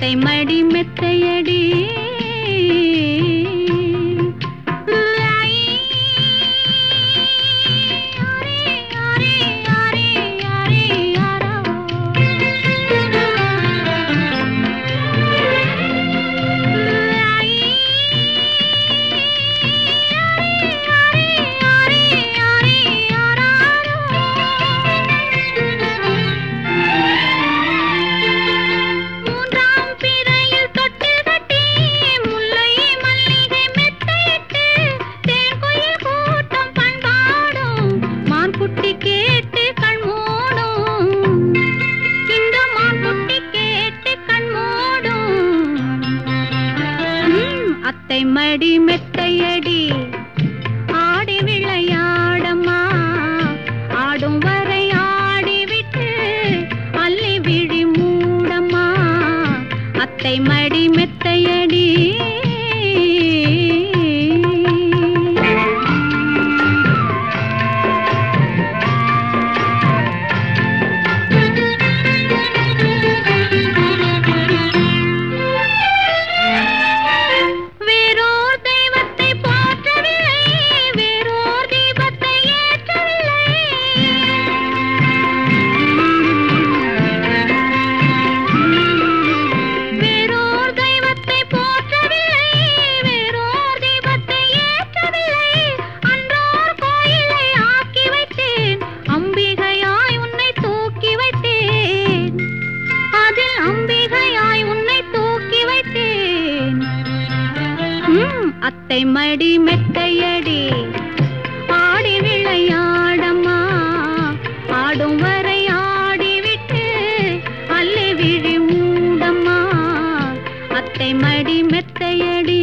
அத்தை மடி மெத்தையடி மூன்றாம் பிறையில் தொட்டில் கட்டி முல்லை மல்லிகை மெத்தையிட்டு தேன்குயில் கூட்டம் பண்பாடும் மான்குட்டி கேட்டு கண் மூடும் இந்த மான்குட்டி கேட்டு கண் மூடும் ம், அத்தை மடி மெத்தையடி ஆடி விளையாடம்மா ஆடும் வரை ஆடிவிட்டு அள்ளி விழி மூடம்மா அத்தை மடி மெத்தையடி வேறோர் தெய்வத்தை போற்றவில்லை வேறோர் தீபத்தை ஏற்றவில்லை வேறோர் தெய்வத்தை போற்றவில்லை வேறோர் தீபத்தை ஏற்றவில்லை அன்றோர் கோயிலை ஆக்கி வைத்தேன் அம்பிகையாய் உன்னை தூக்கி வைத்தேன் அதில் அம்பிகையாய் உன்னை தூக்கி வைத்தேன் ம், அத்தை மடி மெத்தையடி ஆடி விளையாடம்மா ஆடும் வரை ஆடிவிட்டு அள்ளி விழி மூடம்மா அத்தை மடி மெத்தையடி